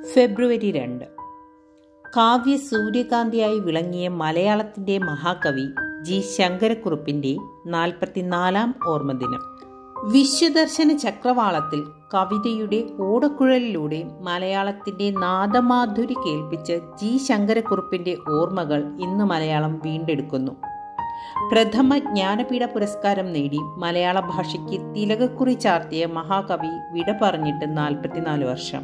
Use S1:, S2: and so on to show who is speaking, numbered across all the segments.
S1: ഫെബ്രുവരി രണ്ട് കാവ്യ സൂര്യകാന്തിയായി വിളങ്ങിയ മലയാളത്തിൻ്റെ മഹാകവി ജി ശങ്കരക്കുറുപ്പിൻ്റെ നാൽപ്പത്തിനാലാം ഓർമ്മദിനം വിശ്വദർശന ചക്രവാളത്തിൽ കവിതയുടെ ഓടക്കുഴലിലൂടെ മലയാളത്തിൻ്റെ നാദമാധുരി കേൾപ്പിച്ച ജി ശങ്കരക്കുറുപ്പിൻ്റെ ഓർമ്മകൾ ഇന്ന് മലയാളം വീണ്ടെടുക്കുന്നു പ്രഥമ ജ്ഞാനപീഠ പുരസ്കാരം നേടി മലയാള ഭാഷയ്ക്ക് തിലകക്കുറി ചാർത്തിയ മഹാകവി വിട പറഞ്ഞിട്ട് നാൽപ്പത്തിനാല് വർഷം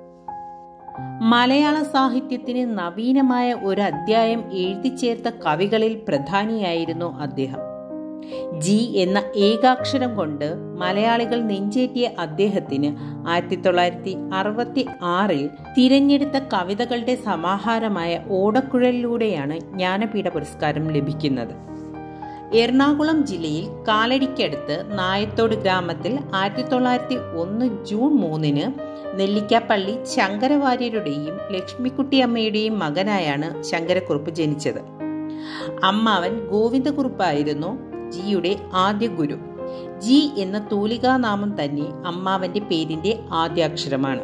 S1: മലയാള സാഹിത്യത്തിന് നവീനമായ ഒരു അധ്യായം എഴുതി ചേർത്ത കവികളിൽ പ്രധാനിയായിരുന്നു അദ്ദേഹം ജി എന്ന ഏകാക്ഷരം കൊണ്ട് മലയാളികൾ നെഞ്ചേറ്റിയ അദ്ദേഹത്തിന് ആയിരത്തി തൊള്ളായിരത്തി അറുപത്തി ആറിൽ തിരഞ്ഞെടുത്ത കവിതകളുടെ സമാഹാരമായ ഓടക്കുഴലിലൂടെയാണ് ജ്ഞാനപീഠ പുരസ്കാരം ലഭിക്കുന്നത് എറണാകുളം ജില്ലയിൽ കാലടിക്കടുത്ത് നായത്തോട് ഗ്രാമത്തിൽ ആയിരത്തി തൊള്ളായിരത്തി ഒന്ന് ജൂൺ മൂന്നിന് നെല്ലിക്കാപ്പള്ളി ശങ്കരവാര്യരുടെയും ലക്ഷ്മിക്കുട്ടിയമ്മയുടെയും മകനായാണ് ശങ്കരക്കുറുപ്പ് ജനിച്ചത് അമ്മാവൻ ഗോവിന്ദക്കുറുപ്പായിരുന്നു ജിയുടെ ആദ്യ ഗുരു ജി എന്ന തൂലികാനാമം തന്നെ അമ്മാവന്റെ പേരിന്റെ ആദ്യാക്ഷരമാണ്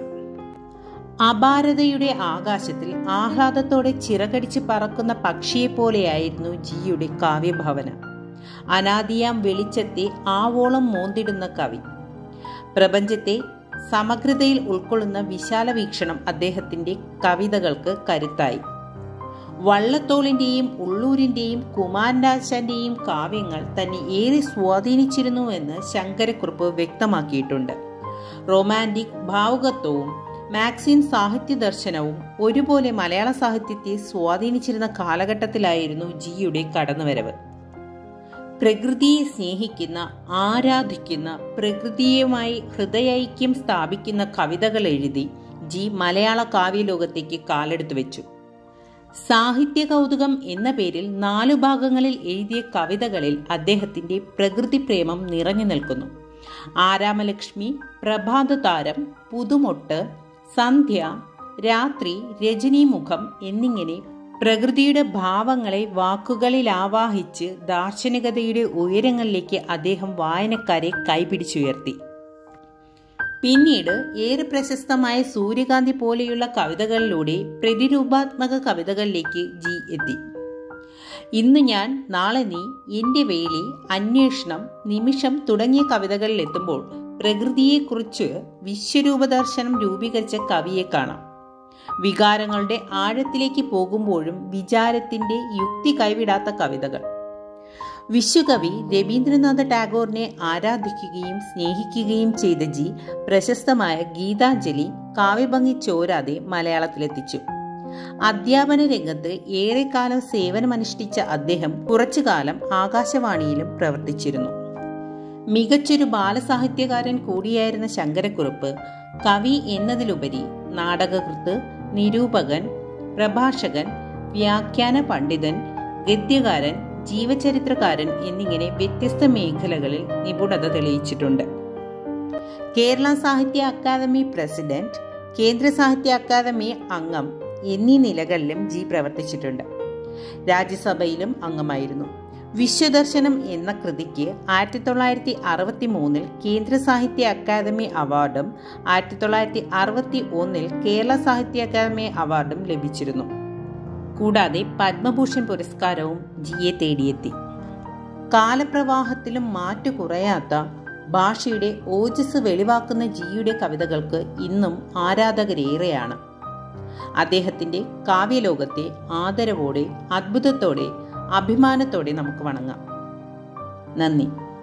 S1: അപാരതയുടെ ആകാശത്തിൽ ആഹ്ലാദത്തോടെ ചിറകടിച്ച് പറക്കുന്ന പക്ഷിയെപ്പോലെയായിരുന്നു ജിയുടെ കാവ്യഭാവന അനാദിയാം വെളിച്ചത്തെ ആവോളം മോന്തിടുന്ന കവി പ്രപഞ്ചത്തെ സമഗ്രതയിൽ ഉൾക്കൊള്ളുന്ന വിശാല വീക്ഷണം അദ്ദേഹത്തിന്റെ കവിതകൾക്ക് കരുത്തായി വള്ളത്തോളിന്റെയും ഉള്ളൂരിന്റെയും കുമാരനാശാന്റെയും കാവ്യങ്ങൾ തന്നെ ഏറെ സ്വാധീനിച്ചിരുന്നുവെന്ന് ശങ്കരക്കുറുപ്പ് വ്യക്തമാക്കിയിട്ടുണ്ട് റൊമാൻറ്റിക് ഭാവുകത്വവും മാക്സിൻ സാഹിത്യ ദർശനവും ഒരുപോലെ മലയാള സാഹിത്യത്തെ സ്വാധീനിച്ചിരുന്ന കാലഘട്ടത്തിലായിരുന്നു ജിയുടെ കടന്നുവരവ് പ്രകൃതിയെ സ്നേഹിക്കുന്ന ആരാധിക്കുന്ന പ്രകൃതിയുമായി ഹൃദയൈക്യം സ്ഥാപിക്കുന്ന കവിതകൾ എഴുതി ജി മലയാള കാവ്യലോകത്തേക്ക് കാലെടുത്തു വെച്ചു സാഹിത്യ കൗതുകം എന്ന പേരിൽ നാലു ഭാഗങ്ങളിൽ എഴുതിയ കവിതകളിൽ അദ്ദേഹത്തിന്റെ പ്രകൃതി പ്രേമം നിറഞ്ഞു നിൽക്കുന്നു ആരാമലക്ഷ്മി പ്രഭാതതാരം പുതുമൊട്ട് സന്ധ്യ രാത്രി രജനീമുഖം എന്നിങ്ങനെ പ്രകൃതിയുടെ ഭാവങ്ങളെ വാക്കുകളിൽ ആവാഹിച്ച് ദാർശനികതയുടെ ഉയരങ്ങളിലേക്ക് അദ്ദേഹം വായനക്കാരെ കൈപിടിച്ചുയർത്തി പിന്നീട് ഏറെ പ്രശസ്തമായ സൂര്യകാന്തി പോലെയുള്ള കവിതകളിലൂടെ പ്രതിരൂപാത്മക കവിതകളിലേക്ക് ജി എത്തി ഇന്ന് ഞാൻ നാളെ നീ എൻ്റെ വേലി അന്വേഷണം നിമിഷം തുടങ്ങിയ കവിതകളിൽ എത്തുമ്പോൾ പ്രകൃതിയെക്കുറിച്ച് വിശ്വരൂപദർശനം രൂപീകരിച്ച കവിയെ കാണാം വികാരങ്ങളുടെ ആഴത്തിലേക്ക് പോകുമ്പോഴും വിചാരത്തിന്റെ യുക്തി കൈവിടാത്ത കവിതകൾ വിശ്വകവി രവീന്ദ്രനാഥ ടാഗോറിനെ ആരാധിക്കുകയും സ്നേഹിക്കുകയും ചെയ്ത ജി പ്രശസ്തമായ ഗീതാഞ്ജലി കാവ്യഭംഗി ചോരാതെ മലയാളത്തിലെത്തിച്ചു അധ്യാപന രംഗത്ത് ഏറെക്കാലം സേവനമനുഷ്ഠിച്ച അദ്ദേഹം കുറച്ചുകാലം ആകാശവാണിയിലും പ്രവർത്തിച്ചിരുന്നു മികച്ചൊരു ബാലസാഹിത്യകാരൻ കൂടിയായിരുന്ന ശങ്കരക്കുറുപ്പ് കവി എന്നതിലുപരി നാടകകൃത്ത് നിരൂപകൻ പ്രഭാഷകൻ വ്യാഖ്യാന പണ്ഡിതൻ ഗദ്യകാരൻ ജീവചരിത്രകാരൻ എന്നിങ്ങനെ വ്യത്യസ്ത മേഖലകളിൽ നിപുണത തെളിയിച്ചിട്ടുണ്ട് കേരള സാഹിത്യ അക്കാദമി പ്രസിഡന്റ് കേന്ദ്ര സാഹിത്യ അക്കാദമി അംഗം എന്നീ നിലകളിലും ജി പ്രവർത്തിച്ചിട്ടുണ്ട് രാജ്യസഭയിലും അംഗമായിരുന്നു വിശ്വദർശനം എന്ന കൃതിക്ക് ആയിരത്തി തൊള്ളായിരത്തി അറുപത്തി മൂന്നിൽ കേന്ദ്ര സാഹിത്യ അക്കാദമി അവാർഡും ആയിരത്തി തൊള്ളായിരത്തി അറുപത്തി ഒന്നിൽ കേരള സാഹിത്യ അക്കാദമി അവാർഡും ലഭിച്ചിരുന്നു കൂടാതെ പത്മഭൂഷൺ പുരസ്കാരവും ജിയെ തേടിയെത്തി കാലപ്രവാഹത്തിലും മാറ്റു കുറയാത്ത ഭാഷയുടെ ഓജസ് വെളിവാക്കുന്ന ജിയുടെ കവിതകൾക്ക് ഇന്നും ആരാധകരേറെയാണ് അദ്ദേഹത്തിന്റെ കാവ്യലോകത്തെ ആദരവോടെ അത്ഭുതത്തോടെ അഭിമാനത്തോടെ നമുക്ക് വണങ്ങാം നന്ദി